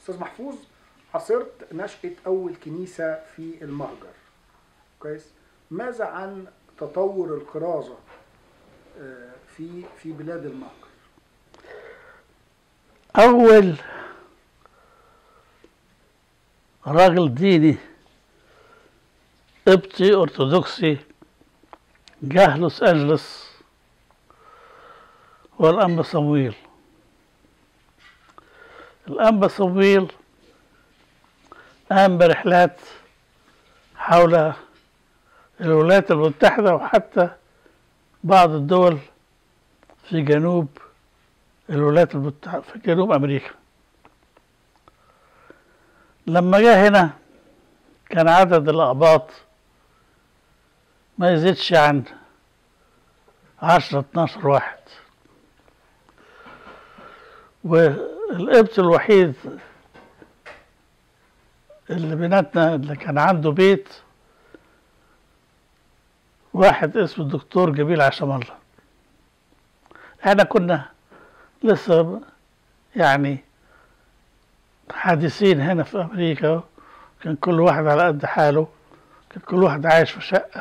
استاذ محفوظ عاصرت نشأة أول كنيسة في المهجر كويس ماذا عن تطور الكرازة آه، في في بلاد المهجر أول راجل ديني قبطي أرثوذكسي جه لوس أنجلس هو الأنبا صمويل الأنبا صمويل قام برحلات حول الولايات المتحدة وحتى بعض الدول في جنوب الولايات المتحدة في جنوب أمريكا لما جه هنا كان عدد الأقباط ما يزيدش عن عشرة اتناشر واحد والقبط الوحيد اللي بيناتنا اللي كان عنده بيت واحد اسمه الدكتور جميل عشام الله احنا كنا لسه يعني حادثين هنا في امريكا كان كل واحد على قد حاله كان كل واحد عايش في شقه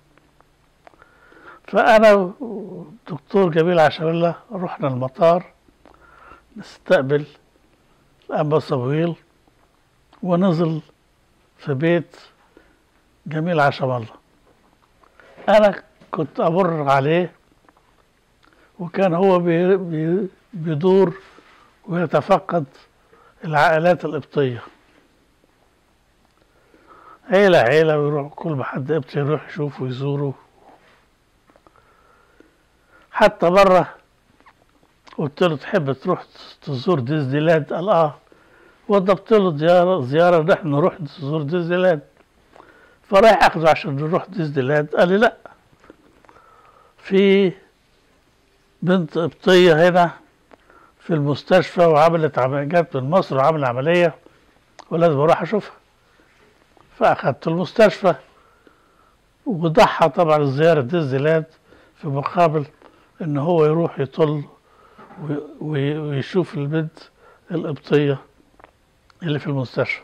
فانا والدكتور جميل عشان الله رحنا المطار نستقبل الانبا صبويل ونزل في بيت جميل عشان الله انا كنت امر عليه وكان هو بي بي بيدور ويتفقد العائلات القبطية عيلة عيلة ويروح كل ما حد قبطي يروح يشوفه ويزوره حتى مرة قلت له تحب تروح تزور ديزني لاند قال اه وضبط له زيارة زيارة نحن نروح نزور ديزني لاند فرايح اخده عشان نروح ديزني لاند قال لي لا في بنت قبطية هنا في المستشفى وعملت عم- جت من مصر وعملت عملية ولازم اروح اشوفها فاخدت المستشفى وضحى طبعا زيارة ديزني لاند في مقابل ان هو يروح يطل وي- وي- ويشوف البنت القبطية اللي في المستشفى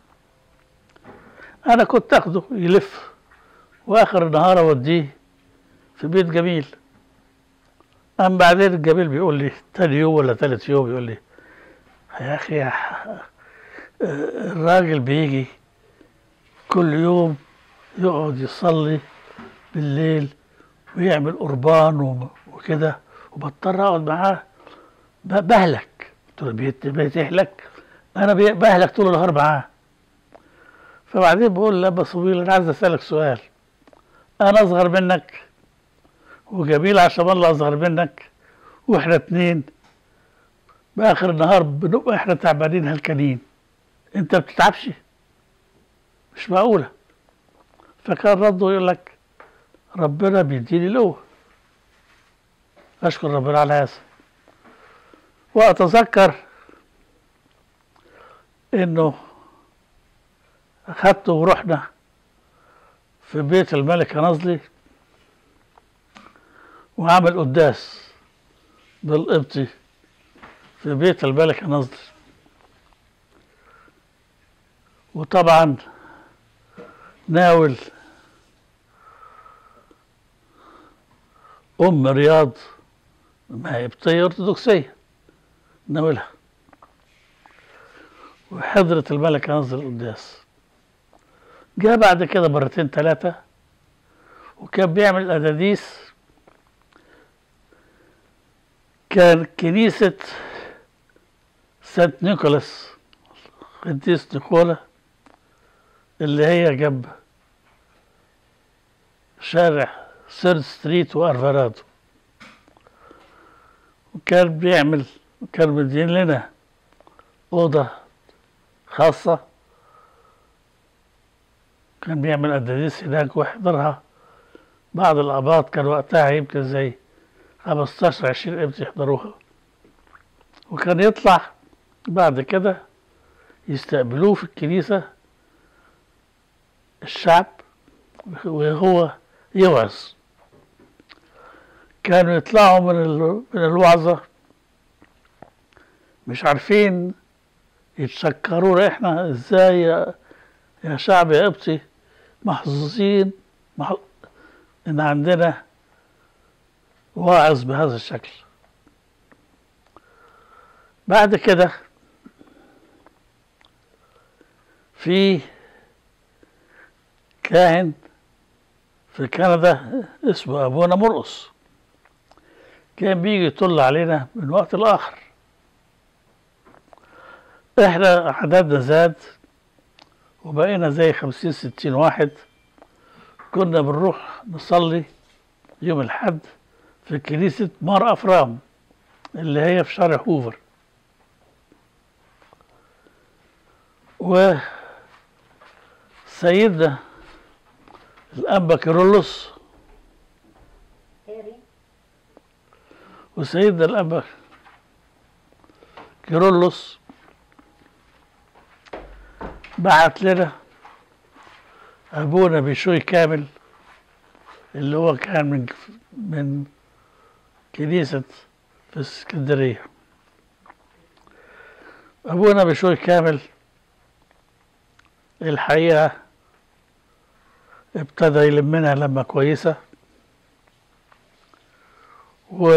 انا كنت اخده يلف واخر النهار اوديه في بيت جميل أم بعدين الجميل بيقول لي تاني يوم ولا تالت يوم يقول لي يا أخي يا ح- الراجل بيجي كل يوم يقعد يصلي بالليل ويعمل قربان وم- وكده وبضطر أقعد معاه ب- بهلك قلت له بيت- بيتهلك أنا بي- بهلك طول النهار معاه فبعدين بقول لأبا صويل أنا عايز أسألك سؤال أنا أصغر منك وجميل عشان الله اصغر منك واحنا اتنين باخر النهار بنبقى احنا تعبانين هلكانين انت بتتعبش مش معقولة فكان رده يقول لك ربنا بيديني له اشكر ربنا على هذا واتذكر انه اخدته ورحنا في بيت الملكة نظلي وعمل قداس بالقبطي في بيت الملكة نظر وطبعا ناول أم رياض ما هي قبطية أرثوذكسية ناولها وحضرت الملكة نظر القداس جاء بعد كده مرتين ثلاثة وكان بيعمل أداديس كان كنيسة سانت نيكولاس قديس نيكولا اللي هي جنب شارع سيرد ستريت وارفارادو وكان بيعمل كان مدين لنا أوضة خاصة كان بيعمل أداديس هناك ويحضرها بعض الآباط كان وقتها يمكن زي 15 20 قبط يحضروها وكان يطلع بعد كده يستقبلوه في الكنيسة الشعب وهو يوعظ كانوا يطلعوا من ال- من الوعظة مش عارفين يتشكرونا احنا ازاي يا, يا شعب يا قبطي محظوظين مح... ان عندنا واعظ بهذا الشكل بعد كده في كاهن في كندا اسمه ابونا مرقص كان بيجي يطل علينا من وقت لاخر احنا عددنا زاد وبقينا زي خمسين ستين واحد كنا بنروح نصلي يوم الحد في كنيسة مار أفرام اللي هي في شارع هوفر وسيدنا الأنبا كيرلس هاري وسيدنا الأنبا كيرلس بعت لنا أبونا بشوي كامل اللي هو كان من من كنيسة في اسكندرية أبونا بشوي كامل الحقيقة ابتدى يلمنا لما كويسة و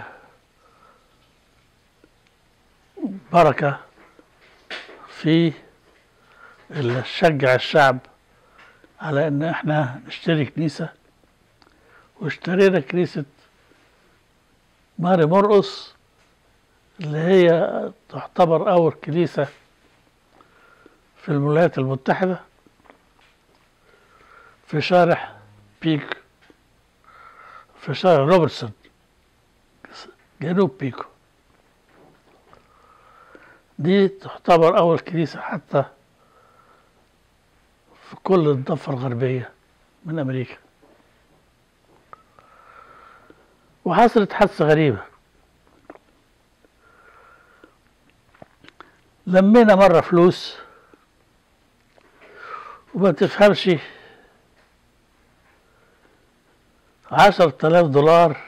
بركة في اللي شجع الشعب على ان احنا نشتري كنيسة واشترينا كنيسة ماري مرقص اللي هي تعتبر أول كنيسة في الولايات المتحدة في شارع بيك في شارع روبرتسون جنوب بيكو دي تعتبر أول كنيسة حتى في كل الضفة الغربية من أمريكا وحصلت حادثة غريبة لمينا مرة فلوس وما تفهمش عشرة آلاف دولار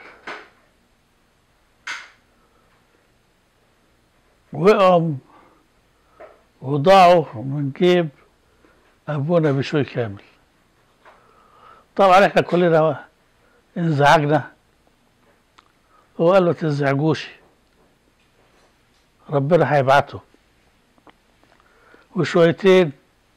وقعوا وضاعوا من جيب أبونا بشوي كامل طبعا احنا كلنا انزعجنا هو قال له تنزعجوش ربنا هيبعته وشويتين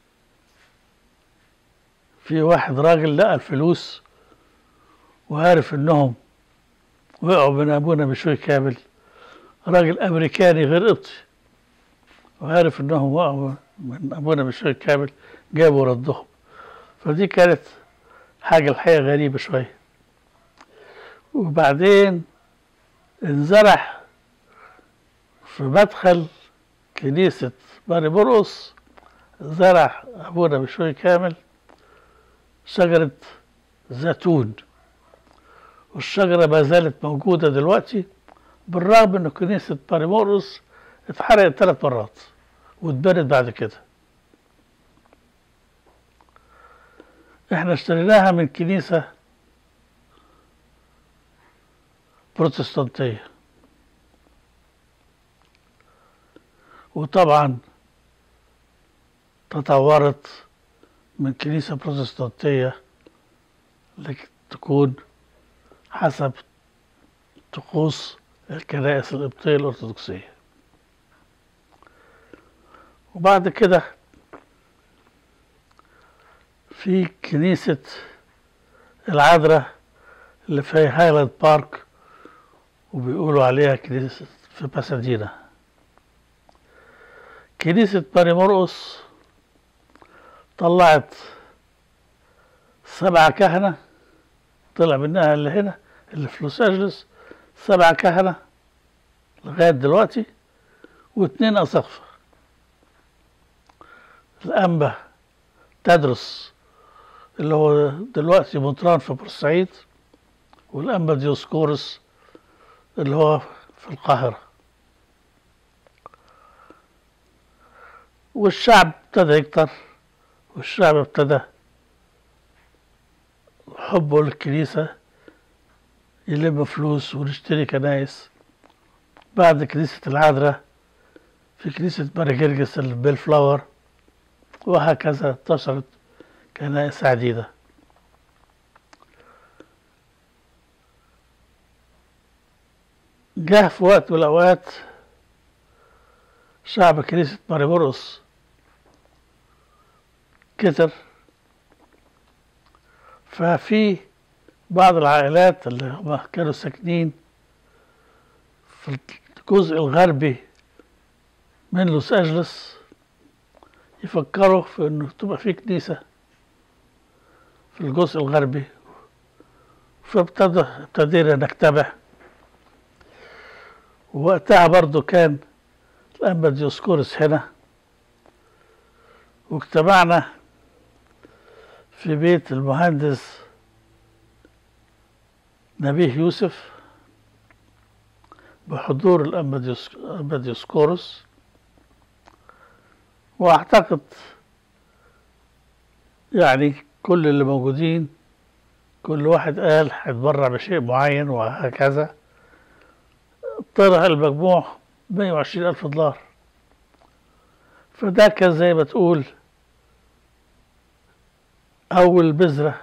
في واحد راجل لقى الفلوس وعارف انهم وقعوا من ابونا بشوي كامل راجل امريكاني غير قبطي وعارف انهم وقعوا من ابونا بشوي كامل جابوا ردهم فدي كانت حاجة الحقيقة غريبة شوية وبعدين انزرع في مدخل كنيسة ماري مرقص زرع أبونا بشوي كامل شجرة زيتون والشجرة ما زالت موجودة دلوقتي بالرغم إن كنيسة ماري مرقص اتحرقت ثلاث مرات واتبنت بعد كده احنا اشتريناها من كنيسة بروتستانتية وطبعا تطورت من كنيسة بروتستانتية لتكون حسب طقوس الكنائس القبطية الأرثوذكسية وبعد كده في كنيسة العذراء اللي في هايلاند بارك وبيقولوا عليها كنيسة في باسادينا كنيسة ماري مرقص طلعت سبعة كهنة طلع منها اللي هنا اللي في لوس أنجلوس سبعة كهنة لغاية دلوقتي واتنين أساقفة الأنبا تدرس اللي هو دلوقتي مطران في بورسعيد والأنبا ديوسكورس اللي هو في القاهرة والشعب ابتدى يكتر والشعب ابتدى حبه للكنيسة يلم فلوس ونشتري كنايس بعد كنيسة العذراء في كنيسة ماري جرجس البيل فلاور وهكذا انتشرت كنائس عديدة جه في وقت من الأوقات شعب كنيسة ماري مرقس كتر ففي بعض العائلات اللي هم كانوا ساكنين في الجزء الغربي من لوس أنجلوس يفكروا في إنه تبقى في كنيسة في الجزء الغربي فابتدى ابتدينا نجتمع ووقتها برضو كان الأنبا ديوسكورس هنا واجتمعنا في بيت المهندس نبيه يوسف بحضور الأنبا ديوس- الأنبا ديوسكورس وأعتقد يعني كل اللي موجودين كل واحد قال هيتبرع بشيء معين وهكذا طلع المجموع 120 ألف دولار فده كان زي ما تقول أول بذرة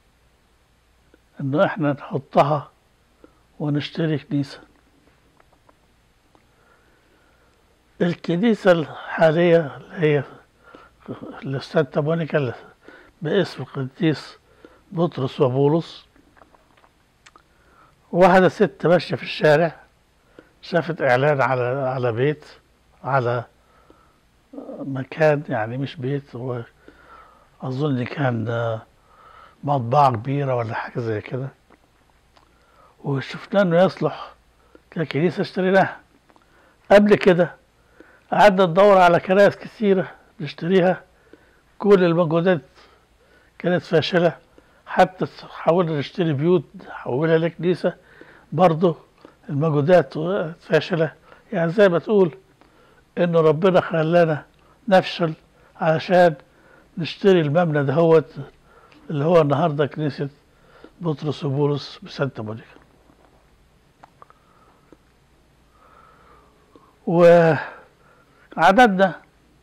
إنه إحنا نحطها ونشتري كنيسة الكنيسة الحالية اللي هي اللي في سانتا مونيكا اللي باسم القديس بطرس وبولس واحدة ست ماشية في الشارع شافت إعلان على على بيت على مكان يعني مش بيت هو أظن كان آه، مطبعة كبيرة ولا حاجة زي كده وشفنا إنه يصلح ككنيسة اشتريناها قبل كده قعدنا ندور على كنائس كثيرة نشتريها كل المجهودات كانت فاشلة حتى حاولنا نشتري بيوت حولها لكنيسة برضه المجهودات فاشلة يعني زي ما تقول إنه ربنا خلانا نفشل علشان نشتري المبنى دهوت اللي هو النهارده كنيسة بطرس وبولس بسانتا مونيكا وعددنا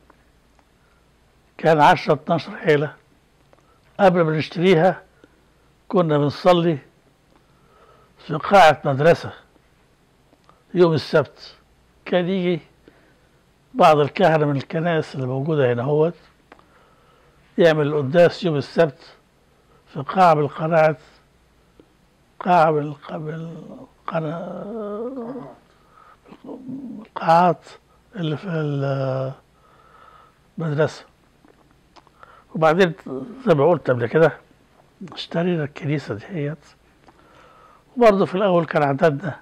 كان عشرة 12 عيلة قبل ما نشتريها كنا بنصلي في قاعة مدرسة يوم السبت كان يجي بعض الكهنة من الكنائس اللي موجودة هنا هوت يعمل القداس يوم السبت في قاعة من القناعات قاعة من الق- من القنا- القاعات اللي في المدرسة وبعدين زي ما قلت قبل كده اشترينا الكنيسة ديت وبرضه في الأول كان عددنا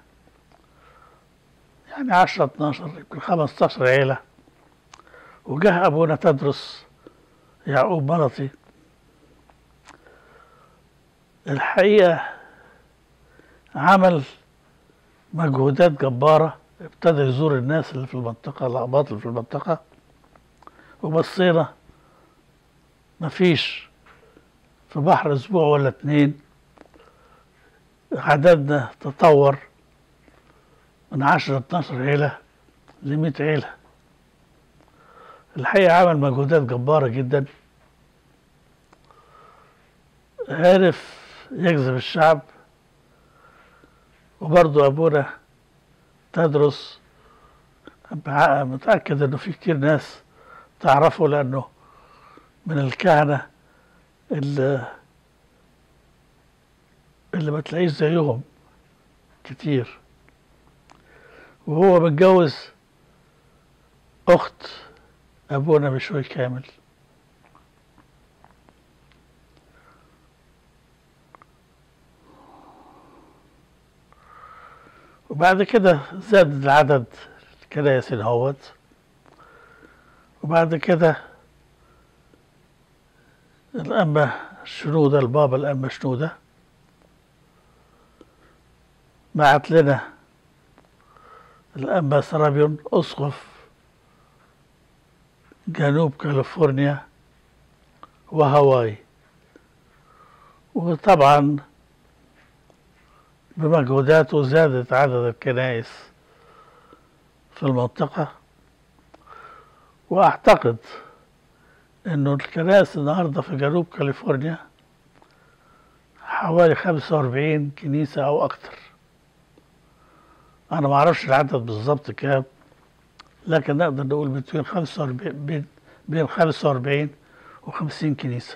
يعني 10 12 يمكن 15 عيلة وجه أبونا تدرس يعقوب مرطي الحقيقة عمل مجهودات جبارة ابتدى يزور الناس اللي في المنطقة الأقباط اللي في المنطقة وبصينا مفيش في بحر أسبوع ولا اتنين عددنا تطور من عشرة 12 عيلة لمية عيلة الحقيقة عمل مجهودات جبارة جدا عرف يجذب الشعب وبرضه أبونا تدرس مع- متأكد إنه في كتير ناس تعرفه لأنه من الكهنة اللي اللي ما تلاقيش زيهم كتير وهو متجوز أخت أبونا بشوي كامل وبعد كده زاد العدد الكنائس هوت وبعد كده الأنبا شنودة البابا الأنبا شنودة بعت لنا الأنبا سرابيون أسقف جنوب كاليفورنيا وهاواي وطبعا بمجهوداته زادت عدد الكنائس في المنطقة واعتقد انه الكنائس النهارده في جنوب كاليفورنيا حوالي 45 كنيسة او اكتر انا ما اعرفش العدد بالظبط كام لكن نقدر نقول بين 45 بين بين 45 و50 كنيسة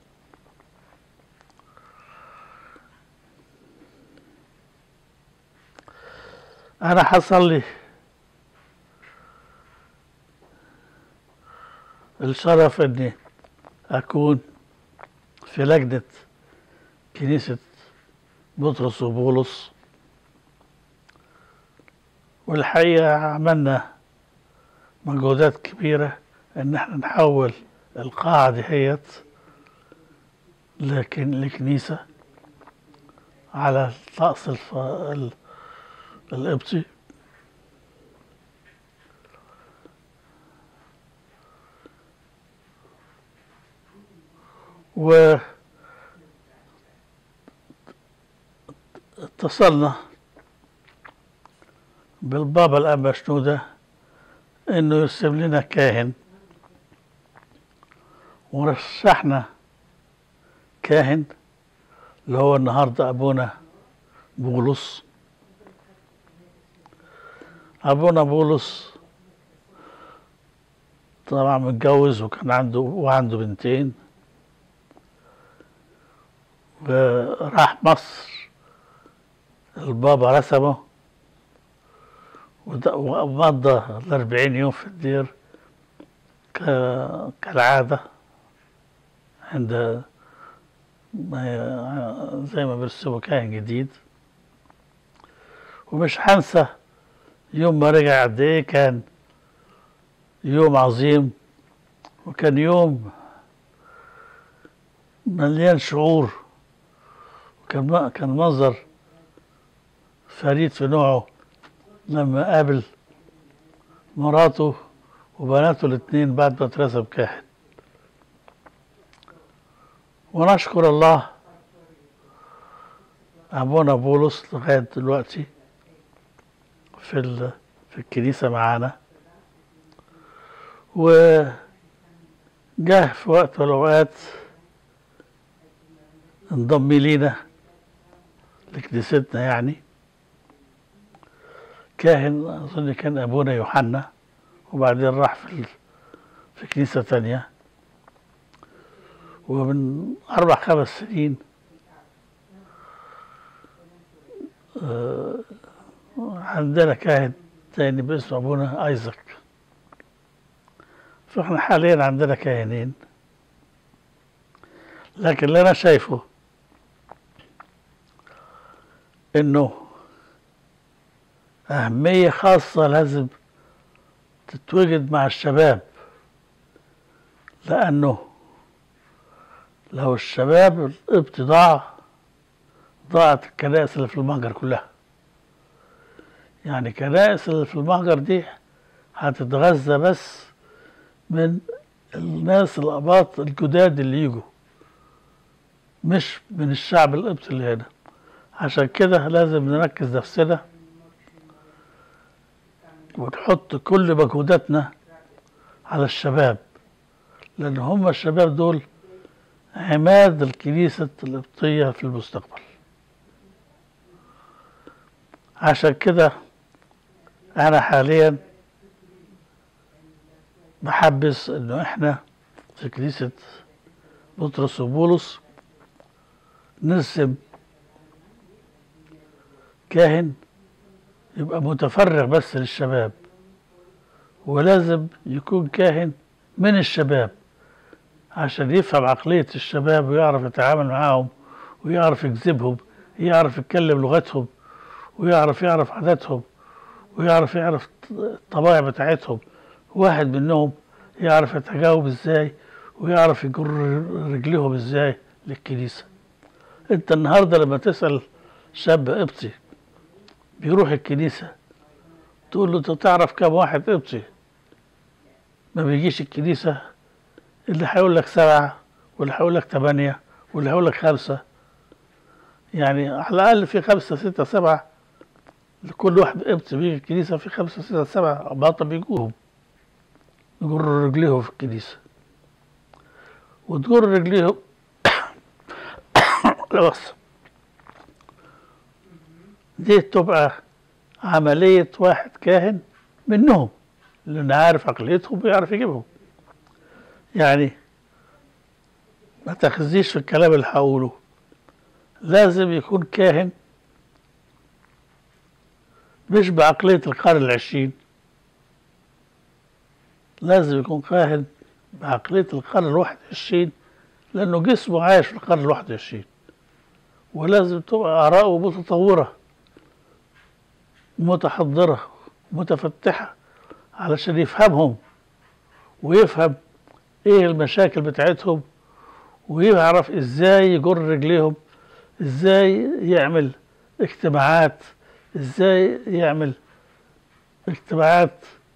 انا حصل لي الشرف اني اكون في لجنة كنيسة بطرس وبولس والحقيقة عملنا مجهودات كبيرة ان احنا نحول القاعة دهيت لكن لكنيسة على الطقس الف... ال- القبطي و اتصلنا بالبابا الأنبا شنودة إنه يرسم لنا كاهن ورشحنا كاهن اللي هو النهارده أبونا بولس أبونا بولس طبعا متجوز وكان عنده وعنده بنتين وراح مصر البابا رسمه ود- ومضى الأربعين يوم في الدير ك- كالعادة عند ما ي- زي ما بيرسموا كاهن جديد ومش هنسى يوم ما رجع قد ايه كان يوم عظيم وكان يوم مليان شعور وكان م- كان منظر فريد في نوعه لما قابل مراته وبناته الاتنين بعد ما اترسم كاهن ونشكر الله أبونا بولس لغاية دلوقتي في ال... في الكنيسة معانا وجه في وقت من الأوقات انضم لينا لكنيستنا يعني كاهن أظن كان أبونا يوحنا وبعدين راح في ال... في كنيسة تانية ومن أربع خمس سنين آه، عندنا كاهن تاني باسم أبونا أيزك فإحنا حاليا عندنا كاهنين لكن اللي أنا شايفه إنه أهمية خاصة لازم تتوجد مع الشباب لأنه لو الشباب القبط ضاع ضاعت الكنائس اللي في المهجر كلها يعني الكنائس اللي في المهجر دي هتتغذى بس من الناس الأباط الجداد اللي يجوا مش من الشعب القبطي اللي هنا عشان كده لازم نركز نفسنا ونحط كل مجهوداتنا على الشباب لأن هم الشباب دول عماد الكنيسة القبطية في المستقبل عشان كده أنا حاليا بحبس إنه إحنا في كنيسة بطرس وبولس نرسم كاهن يبقى متفرغ بس للشباب ولازم يكون كاهن من الشباب عشان يفهم عقلية الشباب ويعرف يتعامل معاهم ويعرف يجذبهم يعرف يتكلم لغتهم ويعرف يعرف عاداتهم ويعرف يعرف الطبائع بتاعتهم واحد منهم يعرف يتجاوب ازاي ويعرف يجر رجليهم ازاي للكنيسة انت النهاردة لما تسأل شاب قبطي بيروح الكنيسة تقول له انت تعرف كم واحد قبطي ما بيجيش الكنيسة اللي هيقول لك سبعة واللي هيقول لك ثمانية واللي هيقول لك خمسة يعني على الأقل في خمسة ستة سبعة لكل واحد قبط بيجي الكنيسة في خمسة ستة سبعة باطل بيجوهم يجروا رجليهم في الكنيسة وتجر رجليهم لا بس دي تبقى عملية واحد كاهن منهم لأن عارف عقليتهم بيعرف يجيبهم يعني ما تخزيش في الكلام اللي هقوله لازم يكون كاهن مش بعقلية القرن العشرين لازم يكون كاهن بعقلية القرن الواحد والعشرين لأنه جسمه عايش في القرن الواحد والعشرين ولازم تبقى آراءه متطورة متحضرة متفتحة علشان يفهمهم ويفهم ايه المشاكل بتاعتهم ويعرف ازاي يجر رجليهم ازاي يعمل اجتماعات ازاي يعمل اجتماعات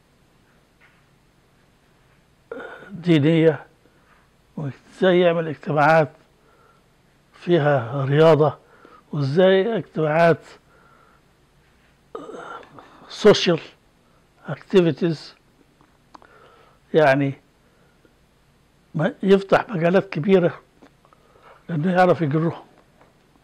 دينية وازاي يعمل اجتماعات فيها رياضة وازاي اجتماعات سوشيال اكتيفيتيز يعني ما يفتح مجالات كبيرة انه يعرف يجرهم